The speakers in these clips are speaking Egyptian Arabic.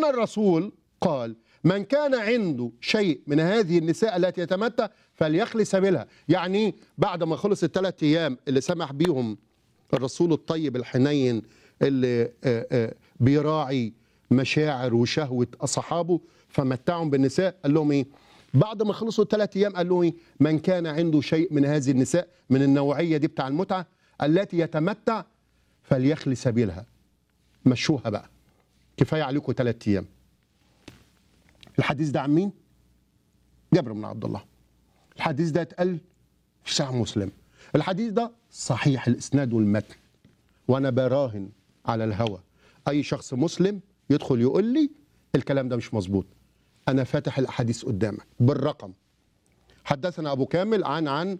أن الرسول قال من كان عنده شيء من هذه النساء التي يتمتع فليخلي سبيلها يعني إيه؟ بعد ما خلص الثلاث أيام اللي سمح بيهم الرسول الطيب الحنين اللي آه، آه، بيراعي مشاعر وشهوة أصحابه فمتعهم بالنساء قال لهم إيه بعد ما خلصوا الثلاث أيام قال لهم إيه من كان عنده شيء من هذه النساء من النوعية دي بتاع المتعة التي يتمتع فليخلي سبيلها مشوها بقى كفاية عليكم ثلاث أيام الحديث ده عن مين؟ جابر بن عبد الله الحديث ده اتقال في صحيح مسلم الحديث ده صحيح الاسناد والمتن وانا براهن على الهوى اي شخص مسلم يدخل يقول لي الكلام ده مش مظبوط انا فاتح الاحاديث قدامك بالرقم حدثنا ابو كامل عن عن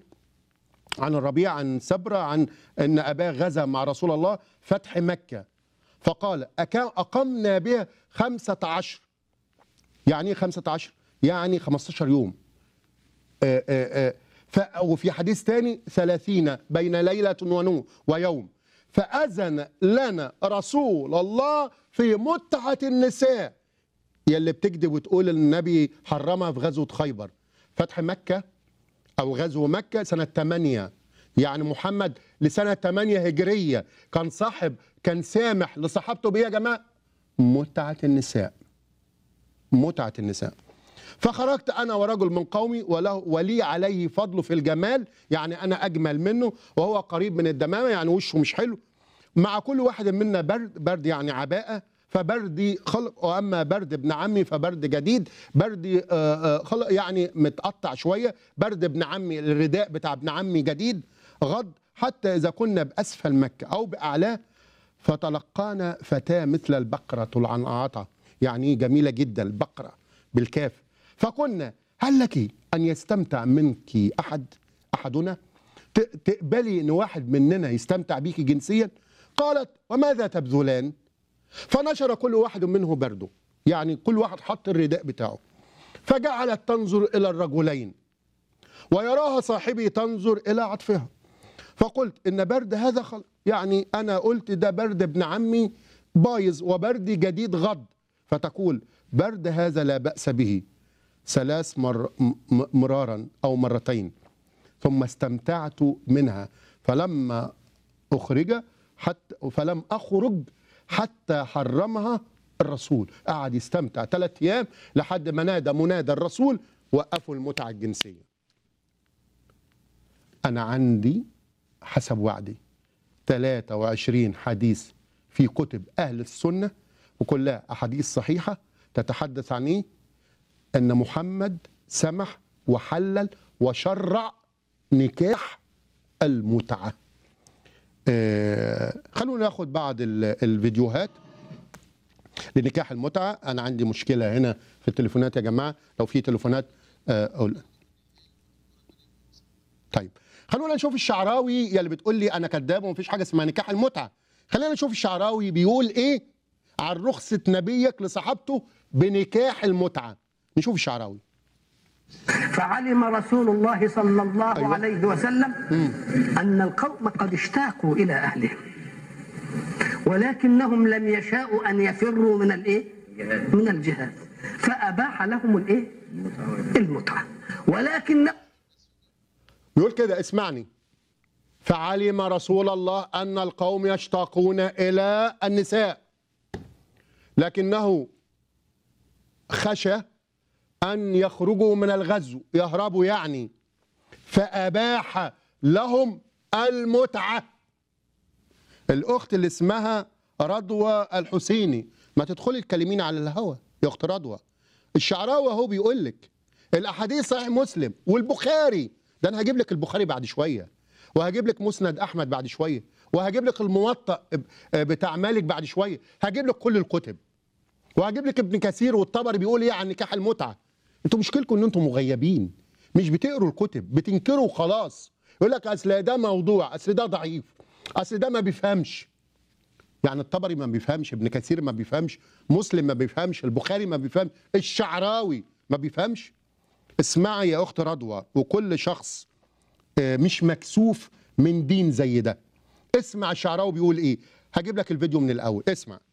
عن الربيع عن سبرة عن ان اباه غزا مع رسول الله فتح مكه فقال أكا- اقمنا بها خمسة عشر يعني ايه 15 يعني 15 يوم آه، آه، آه، ف- وفي حديث تاني ثلاثين بين ليلة ونو ويوم فأذن لنا رسول الله في متعة النساء يلي بتكذب وتقول النبي حرمها في غزوة خيبر فتح مكة أو غزو مكة سنة 8 يعني محمد لسنة 8 هجرية كان صاحب كان سامح لصحابته بإيه يا جماعة متعة النساء متعة النساء فخرجت أنا ورجل من قومي وله ولي عليه فضل في الجمال يعني أنا أجمل منه وهو قريب من الدمامة يعني وشه مش حلو مع كل واحد منا برد برد يعني عباءة فبردي خلق واما برد ابن عمي فبرد جديد بردي آه، آه، خلق يعني متقطع شويه برد ابن عمي الرداء بتاع ابن عمي جديد غض حتى اذا كنا باسفل مكه او باعلاه فتلقانا فتاة مثل البقرة العنعطة يعني جميلة جدا البقرة بالكاف فقلنا هل لك أن يستمتع منك أحد أحدنا ت- تقبلي أن واحد مننا يستمتع بيك جنسيا قالت وماذا تبذلان فنشر كل واحد منه برده يعني كل واحد حط الرداء بتاعه فجعلت تنظر إلى الرجلين ويراها صاحبي تنظر إلى عطفها فقلت ان برد هذا خلق يعني انا قلت ده برد ابن عمي بايظ وبردي جديد غض فتقول برد هذا لا باس به ثلاث مر م- مرارا او مرتين ثم استمتعت منها فلما اخرج حتى فلم اخرج حتى حرمها الرسول قعد يستمتع ثلاث ايام لحد ما نادى منادى الرسول وقفوا المتعه الجنسيه انا عندي حسب وعدي 23 حديث في كتب أهل السنة وكلها أحاديث صحيحة تتحدث عن إيه؟ أن محمد سمح وحلل وشرع نكاح المتعة آه خلونا ناخد بعض ال- الفيديوهات لنكاح المتعة أنا عندي مشكلة هنا في التليفونات يا جماعة لو في تليفونات آه أقول طيب خلونا نشوف الشعراوي يلي بتقول لي انا كذاب ومفيش حاجه اسمها نكاح المتعه خلينا نشوف الشعراوي بيقول ايه عن رخصه نبيك لصحابته بنكاح المتعه نشوف الشعراوي فعلم رسول الله صلى الله أيوة. أيوة. عليه وسلم أن القوم قد اشتاقوا إلى أهلهم ولكنهم لم يشاءوا أن يفروا من الإيه؟ من الجهاد فأباح لهم الإيه؟ المتعة ولكن بيقول كده اسمعني فعلم رسول الله ان القوم يشتاقون الى النساء لكنه خشى ان يخرجوا من الغزو يهربوا يعني فاباح لهم المتعه الاخت اللي اسمها رضوى الحسيني ما تدخلي تكلمين على الهوا يا اخت رضوى الشعراوي اهو بيقول لك الاحاديث صحيح مسلم والبخاري ده انا هجيب لك البخاري بعد شويه وهجيب لك مسند احمد بعد شويه وهجيب لك الموطأ بتاع مالك بعد شويه هجيب لك كل الكتب وهجيب لك ابن كثير والطبري بيقول ايه عن نكاح المتعه انتوا مشكلتكم ان انتوا مغيبين مش بتقروا الكتب بتنكروا وخلاص يقول لك اصل ده موضوع اصل ده ضعيف اصل ده ما بيفهمش يعني الطبري ما بيفهمش ابن كثير ما بيفهمش مسلم ما بيفهمش البخاري ما بيفهمش الشعراوي ما بيفهمش اسمعي يا اخت رضوى وكل شخص آه، مش مكسوف من دين زي ده اسمع الشعراوي بيقول ايه هجيب لك الفيديو من الاول اسمع